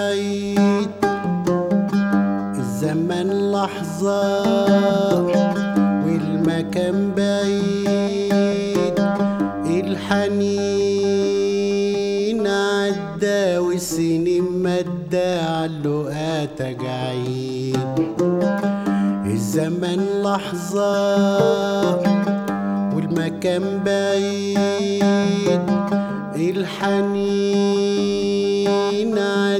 بعيد الزمن لحظة والمكان بعيد الحنين عدى والسنين مدى عاللقات عيد الزمن لحظة والمكان بعيد الحنين